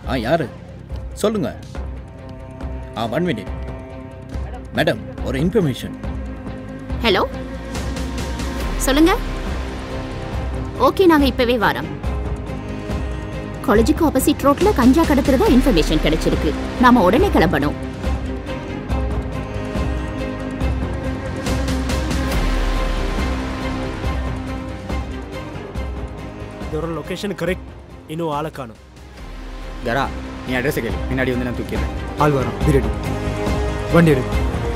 ஆ யாரு சொல்லுங்க ஆ ஒன் மினிட் மேடம் ஒரு இன்ஃபர்மேஷன் ஹலோ சொல்லுங்க ஓகே நாங்க இப்பவே வரோம் காலேஜுக்கு ஆப்போசிட் ரோட்ல கஞ்சா கடத்துறதா இன்ஃபர்மேஷன் கிடைச்சிருக்கு நாம உடனே கிளம்பணும் இதோட லொக்கேஷன் கரெக்ட் இன்னும் ஆளை காணும் தரா நீ அட்ரஸை கேளு பின்னாடி வந்து நான் தூக்கிடுறேன் ஆள் வரோம் பி ரெடி வண்டி எடு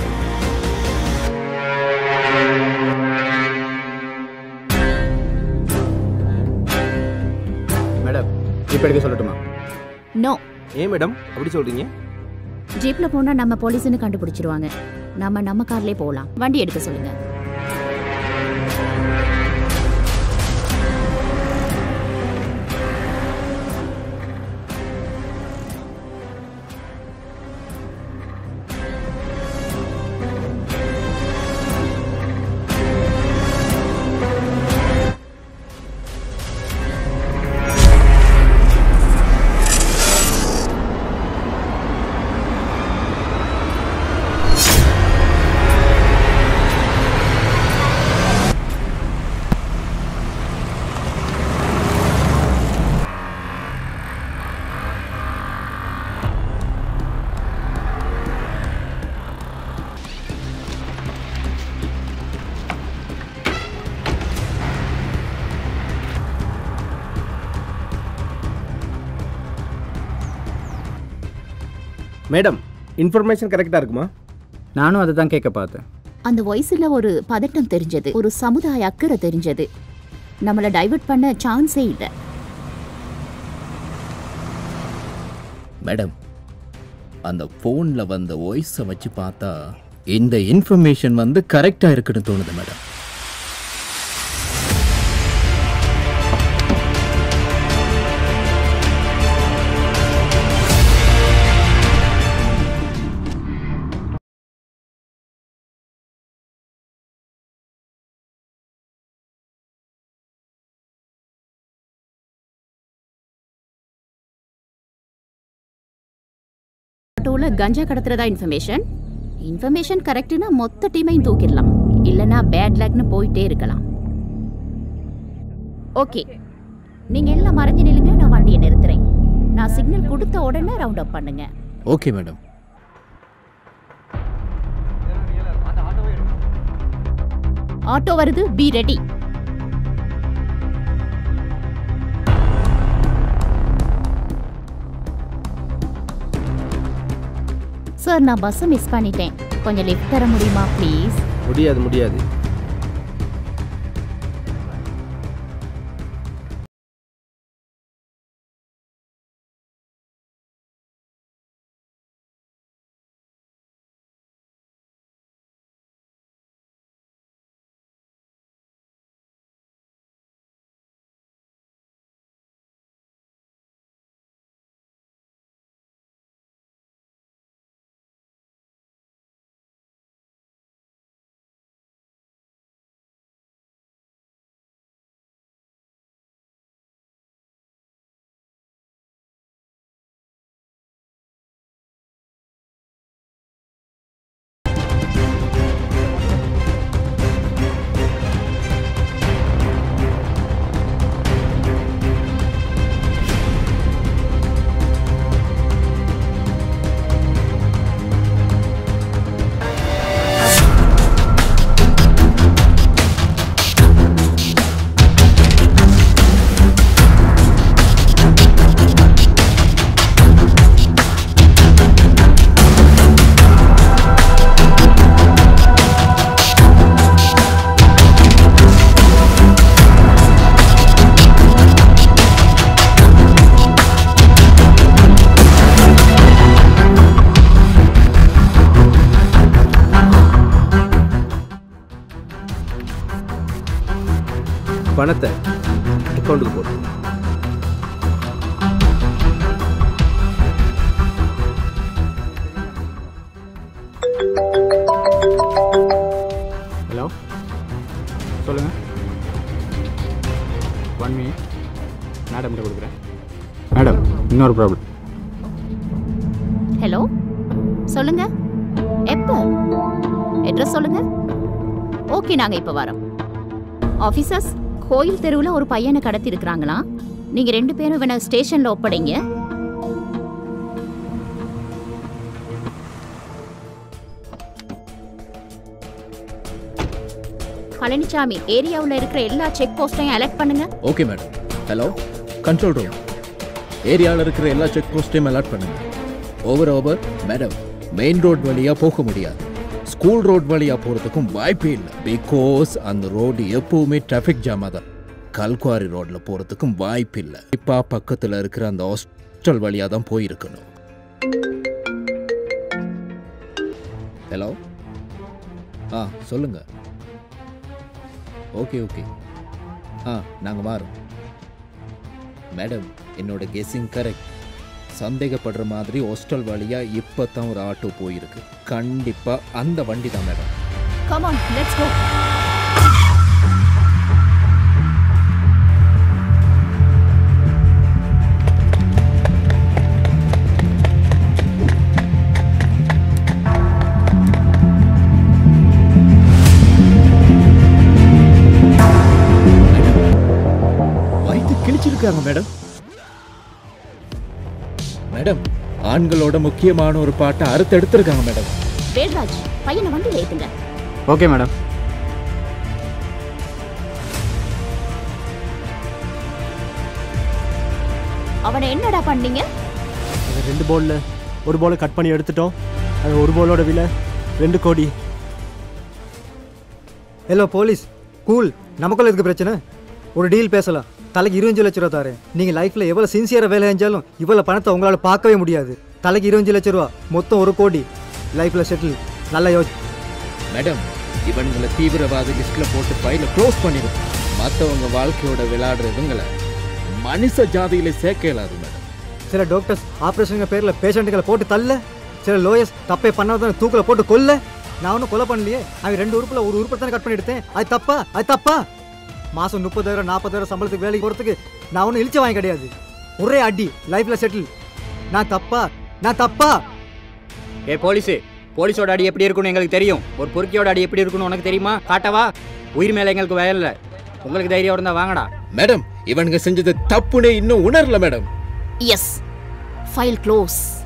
மேடம் இப்போ எடுக்க சொல்லட்டுமா நோ ஏன் மேடம் அப்படி சொல்றீங்க ஜீப்ல போனா நம்ம போலீஸ்னு கண்டுபிடிச்சிருவாங்க நம்ம நம்ம கார்லயே போலாம் வண்டி எடுக்க சொல்லுங்க மேடம் இன்ஃபர்மேஷன் கரெக்டாக இருக்குமா நானும் அதை தான் கேட்க பார்த்தேன் அந்த வாய்ஸ்ல ஒரு பதட்டம் தெரிஞ்சது ஒரு சமுதாய அக்கறை தெரிஞ்சது நம்மள டைவர்ட் பண்ண சான்ஸே இல்லை மேடம் அந்த ஃபோனில் வந்த வாய்ஸை வச்சு பார்த்தா இந்த இன்ஃபர்மேஷன் வந்து கரெக்டாக இருக்குன்னு தோணுது மேடம் ஆட்டோல கஞ்சா கடத்துறதா இன்ஃபர்மேஷன் இன்ஃபர்மேஷன் கரெக்ட்னா மொத்த டீமையும் தூக்கிடலாம் இல்லனா பேட் லேக்னு போயிட்டே இருக்கலாம் ஓகே நீங்க எல்லாம் மறைஞ்சு நில்லுங்க நான் வண்டியை நிறுத்துறேன் நான் சிக்னல் கொடுத்த உடனே ரவுண்ட் அப் பண்ணுங்க ஓகே மேடம் ஆட்டோ வருது பி ரெடி சார் நான் பஸ்ஸை மிஸ் பண்ணிட்டேன் கொஞ்சம் லிஃப்ட் தர முடியுமா ப்ளீஸ் முடியாது முடியாது பணத்தை அக்கௌண்ட்டுக்கு போட்டு ஹலோ சொல்லுங்கள் ஒன் மினிட் மேடம்கிட்ட கொடுக்குறேன் மேடம் இன்னொரு ப்ராப்ளம் ஹலோ சொல்லுங்க எப்போ அட்ரஸ் சொல்லுங்க ஓகே நாங்க இப்ப வரோம் ஆஃபீஸர்ஸ் கோயில் தெருவில் ஒரு பையனை கடத்தி இருக்கிறாங்களாம் நீங்க ரெண்டு பேரும் இவனை ஸ்டேஷன்ல ஒப்படைங்க பழனிசாமி ஏரியாவில் இருக்கிற எல்லா செக் போஸ்டையும் அலர்ட் பண்ணுங்க okay madam hello control room ஏரியாவில் இருக்கிற எல்லா செக் போஸ்ட்டையும் அலாட் பண்ணுங்க over over madam main road வழியாக போக முடியாது ஸ்கூல் ரோட் வழியாக போகிறதுக்கும் வாய்ப்பே இல்லை பிகாஸ் அந்த ரோடு எப்பவுமே டிராஃபிக் ஜாமாக தான் கல்குவாரி ரோட்டில் போகிறதுக்கும் வாய்ப்பு இல்லை இப்போ பக்கத்தில் இருக்கிற அந்த ஹாஸ்டல் வழியாக தான் போயிருக்கணும் ஹலோ ஆ சொல்லுங்கள் ஓகே ஓகே ஆ நாங்கள் மாறோம் மேடம் என்னோட கெஸ்ஸிங் கரெக்ட் சந்தேகப்படுற மாதிரி ஹாஸ்டல் வழியாக இப்போ தான் ஒரு ஆட்டோ போயிருக்கு கண்டிப்பாக அந்த வண்டி தான் madam come on let's go வயிற்று கிழிச்சிருக்காங்க மேடம் மேடம் ஆண்களோட முக்கியமான ஒரு பாட்டை அறுத்து எடுத்திருக்காங்க மேடம் வேல்ராஜ் பையனை வண்டியில் ஏத்துங்க ஓகே மேடம் அவனை என்னடா பண்ணீங்க அந்த ரெண்டு பால்ல ஒரு பாலை கட் பண்ணி எடுத்துட்டோம் அது ஒரு பாலோட விலை ரெண்டு கோடி ஹலோ போலீஸ் கூல் நமக்குள்ள இருக்கு பிரச்சனை ஒரு டீல் பேசலாம் தலைக்கு இருபஞ்சு லட்ச ரூபா தாரேன் நீங்கள் லைஃப்பில் எவ்வளோ சின்சியராக வேலை செஞ்சாலும் இவ்வளோ பணத்தை உங்களால் பார்க்கவே முடியாது தலைக்கு இருபஞ்சு லட்ச ரூபா மொத்தம் ஒரு கோடி லைஃப்பில் செட்டில் நல்லா யோசி மேடம் இவனுங்களை தீவிரவாத லிஸ்ட்ல போட்டு ஃபைல க்ளோஸ் பண்ணிடும் மற்றவங்க வாழ்க்கையோட விளையாடுற இவங்களை மனுஷ ஜாதியில சேர்க்க இயலாது மேடம் சில டாக்டர்ஸ் ஆப்ரேஷனுங்க பேரில் பேஷண்ட்டுகளை போட்டு தள்ள சில லோயர்ஸ் தப்பே பண்ணாதான் தூக்கில் போட்டு கொல்ல நான் ஒன்றும் கொலை பண்ணலையே அவன் ரெண்டு உறுப்பில் ஒரு உறுப்பை தானே கட் பண்ணி எடுத்தேன் அது தப்பா அது தப்பா மாதம் முப்பதாயிரம் நாற்பதாயிரம் சம்பளத்துக்கு வேலைக்கு போகிறதுக்கு நான் ஒன்றும் இழிச்ச வாங்கி கிடையாது ஒரே அடி லைஃப்பில் செட்டில் நான் தப்பா நான் தப்பா ஏ போலீஸு போலீஸோட அடி எப்படி இருக்கும்னு எங்களுக்கு தெரியும் ஒரு பொறுக்கியோட அடி எப்படி இருக்கும்னு உனக்கு தெரியுமா காட்டவா உயிர் மேலே எங்களுக்கு வேலை இல்லை உங்களுக்கு தைரியம் இருந்தால் வாங்கடா மேடம் இவனுங்க செஞ்சது தப்புனே இன்னும் உணரல மேடம் எஸ் ஃபைல் க்ளோஸ்